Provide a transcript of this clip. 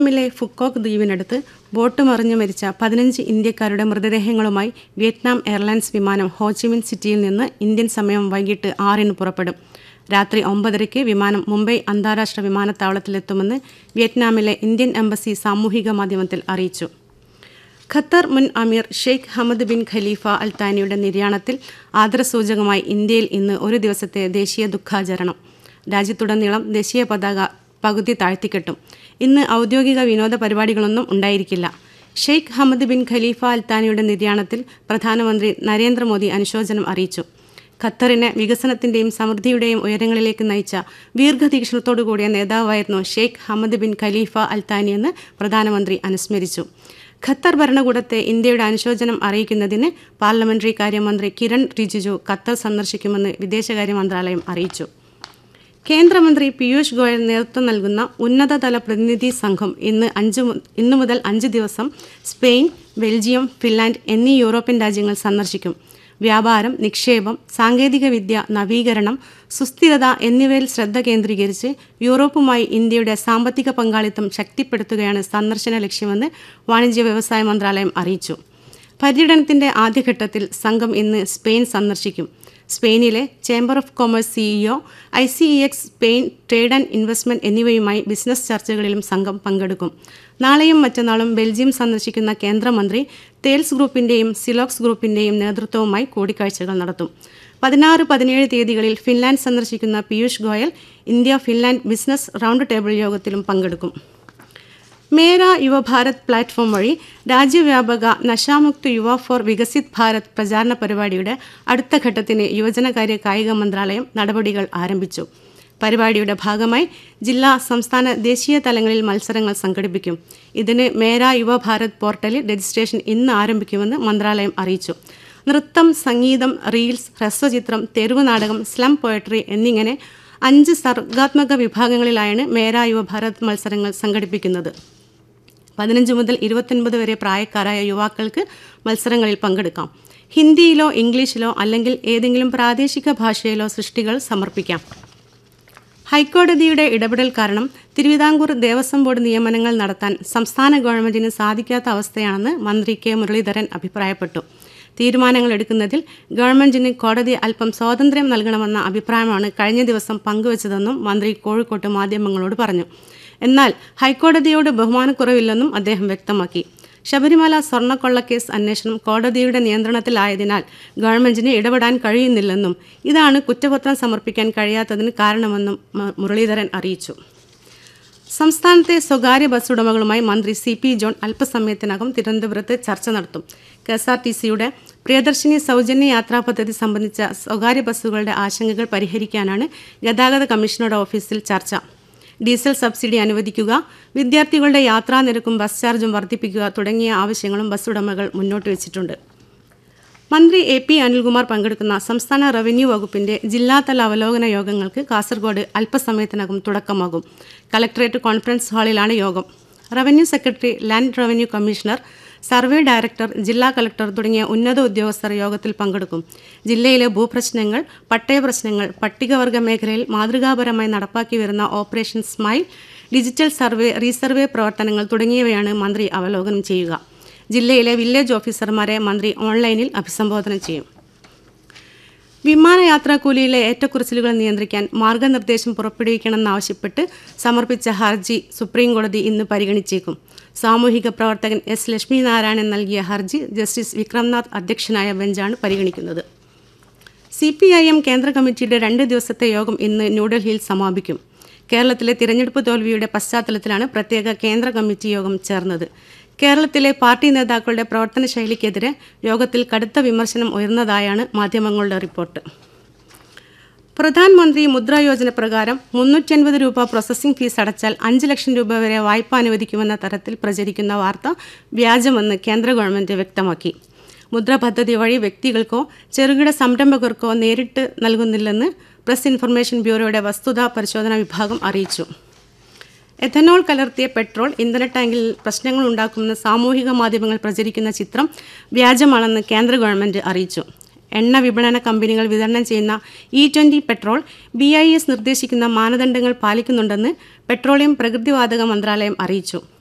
മിലെ Phu Quoc ദ്വീപിനടുത്ത് boat മറിഞ്ഞു മരിച്ച പതിനഞ്ച് ഇന്ത്യക്കാരുടെ മൃതദേഹങ്ങളുമായി വിയറ്റ്നാം എയർലൈൻസ് വിമാനം ഹോച്ചിമിൻ സിറ്റിയിൽ നിന്ന് ഇന്ത്യൻ സമയം വൈകിട്ട് ആറിന് പുറപ്പെടും രാത്രി ഒമ്പതരയ്ക്ക് വിമാനം മുംബൈ അന്താരാഷ്ട്ര വിമാനത്താവളത്തിലെത്തുമെന്ന് വിയറ്റ്നാമിലെ ഇന്ത്യൻ എംബസി സാമൂഹിക മാധ്യമത്തിൽ അറിയിച്ചു ഖത്തർ മുൻ അമീർ Sheikh Hamad bin Khalifa Al താനിയുടെ നിര്യാണത്തിൽ ആദരസൂചകമായി ഇന്ത്യയിൽ ഇന്ന് ഒരു ദിവസത്തെ ദേശീയ ദുഃഖാചരണം രാജ്യത്തുടനീളം ദേശീയ പതാക പകുതി താഴ്ത്തിക്കെട്ടും ഇന്ന് ഔദ്യോഗിക വിനോദ പരിപാടികളൊന്നും ഉണ്ടായിരിക്കില്ല Sheikh Hamad bin Khalifa Al താനിയുടെ നിര്യാണത്തിൽ പ്രധാനമന്ത്രി നരേന്ദ്രമോദി അനുശോചനം അറിയിച്ചു ഖത്തറിനെ വികസനത്തിന്റെയും സമൃദ്ധിയുടെയും ഉയരങ്ങളിലേക്ക് നയിച്ച ദീർഘവീക്ഷണത്തോടു കൂടിയ നേതാവായിരുന്നു Sheikh Hamad bin Khalifa Al താനിയെന്ന് പ്രധാനമന്ത്രി അനുസ്മരിച്ചു ഖത്തർ ഭരണകൂടത്തെ ഇന്ത്യയുടെ അനുശോചനം അറിയിക്കുന്നതിന് പാർലമെന്ററി കാര്യമന്ത്രി കിരൺ റിജിജു ഖത്തർ സന്ദർശിക്കുമെന്ന് വിദേശകാര്യ മന്ത്രാലയം അറിയിച്ചു കേന്ദ്രമന്ത്രി പീയൂഷ് ഗോയൽ നേതൃത്വം നൽകുന്ന ഉന്നതതല പ്രതിനിധി സംഘം ഇന്ന് അഞ്ച് മു- ഇന്നു മുതൽ അഞ്ച് ദിവസം സ്പെയിൻ ബെൽജിയം ഫിൻലാൻഡ് എന്നീ യൂറോപ്യൻ രാജ്യങ്ങൾ സന്ദർശിക്കും വ്യാപാരം നിക്ഷേപം സാങ്കേതികവിദ്യ നവീകരണം സുസ്ഥിരത എന്നിവയിൽ ശ്രദ്ധ കേന്ദ്രീകരിച്ച് യൂറോപ്പുമായി ഇന്ത്യയുടെ സാമ്പത്തിക പങ്കാളിത്തം ശക്തിപ്പെടുത്തുകയാണ് സന്ദർശന ലക്ഷ്യമെന്ന് വാണിജ്യ വ്യവസായ മന്ത്രാലയം അറിയിച്ചു പര്യടനത്തിന്റെ ആദ്യഘട്ടത്തിൽ സംഘം ഇന്ന് സ്പെയിൻ സന്ദർശിക്കും സ്പെയിനിലെ chamber of commerce CEO I C E X Spain trade and investment എന്നിവയുമായി ബിസിനസ് ചർച്ചകളിലും സംഘം പങ്കെടുക്കും നാളെയും മറ്റന്നാളും ബെൽജിയം സന്ദർശിക്കുന്ന കേന്ദ്രമന്ത്രി തേൽസ് ഗ്രൂപ്പിന്റെയും സിലോക്സ് ഗ്രൂപ്പിന്റെയും നേതൃത്വവുമായി കൂടിക്കാഴ്ചകൾ നടത്തും പതിനാറ് പതിനേഴ് തീയതികളിൽ ഫിൻലാൻഡ് സന്ദർശിക്കുന്ന Piyush Goyal India Finland business round table യോഗത്തിലും പങ്കെടുക്കും മേര യുവഭാരത് പ്ലാറ്റ്ഫോം വഴി രാജ്യവ്യാപക നശാമുക്ത് യുവ ഫോർ വികസിത് ഭാരത് പ്രചാരണ പരിപാടിയുടെ അടുത്ത ഘട്ടത്തിന് യുവജനകാര്യ കായിക മന്ത്രാലയം നടപടികൾ ആരംഭിച്ചു പരിപാടിയുടെ ഭാഗമായി ജില്ലാ സംസ്ഥാന ദേശീയ തലങ്ങളിൽ മത്സരങ്ങൾ സംഘടിപ്പിക്കും ഇതിന് മേര യുവഭാരത് പോർട്ടലിൽ രജിസ്ട്രേഷൻ ഇന്ന് ആരംഭിക്കുമെന്ന് മന്ത്രാലയം അറിയിച്ചു നൃത്തം സംഗീതം റീൽസ് ഹ്രസ്വചിത്രം തെരുവ് നാടകം സ്ലം പോയട്രി എന്നിങ്ങനെ അഞ്ച് സർഗാത്മക വിഭാഗങ്ങളിലായാണ് മേര യുവഭാരത് മത്സരങ്ങൾ സംഘടിപ്പിക്കുന്നത് പതിനഞ്ച് മുതൽ ഇരുപത്തൊൻപത് വരെ പ്രായക്കാരായ യുവാക്കൾക്ക് മത്സരങ്ങളിൽ പങ്കെടുക്കാം ഹിന്ദിയിലോ ഇംഗ്ലീഷിലോ അല്ലെങ്കിൽ ഏതെങ്കിലും പ്രാദേശിക ഭാഷയിലോ സൃഷ്ടികൾ സമർപ്പിക്കാം ഹൈക്കോടതിയുടെ ഇടപെടൽ കാരണം തിരുവിതാംകൂർ ദേവസ്വം ബോർഡ് നിയമനങ്ങൾ നടത്താൻ സംസ്ഥാന ഗവൺമെന്റിന് സാധിക്കാത്ത അവസ്ഥയാണെന്ന് മന്ത്രി കെ മുരളീധരൻ അഭിപ്രായപ്പെട്ടു തീരുമാനങ്ങൾ എടുക്കുന്നതിൽ ഗവൺമെന്റിന് കോടതി അല്പം സ്വാതന്ത്ര്യം നൽകണമെന്ന അഭിപ്രായമാണ് കഴിഞ്ഞ ദിവസം പങ്കുവച്ചതെന്നും മന്ത്രി കോഴിക്കോട്ട് മാധ്യമങ്ങളോട് പറഞ്ഞു എന്നാൽ ഹൈക്കോടതിയോട് ബഹുമാനക്കുറവില്ലെന്നും അദ്ദേഹം വ്യക്തമാക്കി ശബരിമല സ്വർണ്ണക്കൊള്ളക്കേസ് അന്വേഷണം കോടതിയുടെ നിയന്ത്രണത്തിലായതിനാൽ ഗവൺമെന്റിന് ഇടപെടാൻ കഴിയുന്നില്ലെന്നും ഇതാണ് കുറ്റപത്രം സമർപ്പിക്കാൻ കഴിയാത്തതിന് കാരണമെന്നും മ- മുരളീധരൻ അറിയിച്ചു സംസ്ഥാനത്തെ സ്വകാര്യ ബസ് ഉടമകളുമായി മന്ത്രി സി പി ജോൺ അല്പസമയത്തിനകം തിരുവനന്തപുരത്ത് ചർച്ച നടത്തും കെ എസ് ആർ ടി സിയുടെ പ്രിയദർശിനി സൗജന്യ യാത്രാ പദ്ധതി സംബന്ധിച്ച സ്വകാര്യ ബസ്സുകളുടെ ആശങ്കകൾ പരിഹരിക്കാനാണ് ഗതാഗത കമ്മീഷണറുടെ ഓഫീസിൽ ചർച്ച ഡീസൽ സബ്സിഡി അനുവദിക്കുക വിദ്യാർത്ഥികളുടെ യാത്രാ നിരക്കും ബസ് ചാർജും വർദ്ധിപ്പിക്കുക തുടങ്ങിയ ആവശ്യങ്ങളും ബസ് ഉടമകൾ മുന്നോട്ട് വെച്ചിട്ടുണ്ട് മന്ത്രി എ പി അനിൽകുമാർ പങ്കെടുക്കുന്ന സംസ്ഥാന റവന്യൂ വകുപ്പിന്റെ ജില്ലാതല അവലോകന യോഗങ്ങൾക്ക് കാസർഗോഡ് അല്പസമയത്തിനകം തുടക്കമാകും കലക്ടറേറ്റ് കോൺഫറൻസ് ഹാളിലാണ് യോഗം revenue secretary land revenue commissioner survey director ജില്ലാ കളക്ടർ തുടങ്ങിയ ഉന്നത ഉദ്യോഗസ്ഥർ യോഗത്തിൽ പങ്കെടുക്കും ജില്ലയിലെ ഭൂപ്രശ്നങ്ങൾ പട്ടയ പ്രശ്നങ്ങൾ പട്ടികവർഗ മേഖലയിൽ മാതൃകാപരമായി നടപ്പാക്കി വരുന്ന operation smile digital survey resurvey പ്രവർത്തനങ്ങൾ തുടങ്ങിയവയാണ് മന്ത്രി അവലോകനം ചെയ്യുക ജില്ലയിലെ വില്ലേജ് ഓഫീസർമാരെ മന്ത്രി ഓൺലൈനിൽ അഭിസംബോധന ചെയ്യും വിമാനയാത്രാക്കൂലിയിലെ ഏറ്റക്കുറച്ചിലുകൾ നിയന്ത്രിക്കാൻ മാർഗനിർദ്ദേശം പുറപ്പെടുവിക്കണമെന്നാവശ്യപ്പെട്ട് സമർപ്പിച്ച ഹർജി സുപ്രീംകോടതി ഇന്ന് പരിഗണിച്ചേക്കും സാമൂഹിക പ്രവർത്തകൻ എസ് ലക്ഷ്മി നാരായണൻ നൽകിയ ഹർജി ജസ്റ്റിസ് വിക്രംനാഥ് അധ്യക്ഷനായ ബെഞ്ചാണ് പരിഗണിക്കുന്നത് സി പി ഐ എം കേന്ദ്ര കമ്മിറ്റിയുടെ രണ്ട് ദിവസത്തെ യോഗം ഇന്ന് ന്യൂഡൽഹിയിൽ സമാപിക്കും കേരളത്തിലെ തിരഞ്ഞെടുപ്പ് തോൽവിയുടെ പശ്ചാത്തലത്തിലാണ് പ്രത്യേക കേന്ദ്ര കമ്മിറ്റി യോഗം ചേർന്നത് കേരളത്തിലെ പാർട്ടി നേതാക്കളുടെ പ്രവർത്തന ശൈലിക്കെതിരെ യോഗത്തിൽ കടുത്ത വിമർശനം ഉയർന്നതായാണ് മാധ്യമങ്ങളുടെ റിപ്പോർട്ട് പ്രധാനമന്ത്രി മുദ്രാ യോജന പ്രകാരം മുന്നൂറ്റൻപത് രൂപ പ്രോസസ്സിംഗ് ഫീസ് അടച്ചാൽ അഞ്ച് ലക്ഷം രൂപ വരെ വായ്പ അനുവദിക്കുമെന്ന തരത്തിൽ പ്രചരിക്കുന്ന വാർത്ത വ്യാജമെന്ന് കേന്ദ്ര ഗവൺമെന്റ് വ്യക്തമാക്കി മുദ്ര പദ്ധതി വഴി വ്യക്തികൾക്കോ ചെറുകിട സംരംഭകർക്കോ നേരിട്ട് നൽകുന്നില്ലെന്ന് പ്രസ് ഇൻഫർമേഷൻ ബ്യൂറോയുടെ വസ്തുതാ പരിശോധനാ വിഭാഗം അറിയിച്ചു എഥനോൾ കലർത്തിയ പെട്രോൾ ഇന്ധന ടാങ്കിൽ പ്രശ്നങ്ങൾ ഉണ്ടാക്കുമെന്ന് സാമൂഹിക മാധ്യമങ്ങൾ പ്രചരിക്കുന്ന ചിത്രം വ്യാജമാണെന്ന് കേന്ദ്ര ഗവൺമെന്റ് അറിയിച്ചു എണ്ണ വിപണന കമ്പനികൾ വിതരണം ചെയ്യുന്ന E twenty petrol B I S നിർദ്ദേശിക്കുന്ന മാനദണ്ഡങ്ങൾ പാലിക്കുന്നുണ്ടെന്ന് പെട്രോളിയം പ്രകൃതിവാതക മന്ത്രാലയം അറിയിച്ചു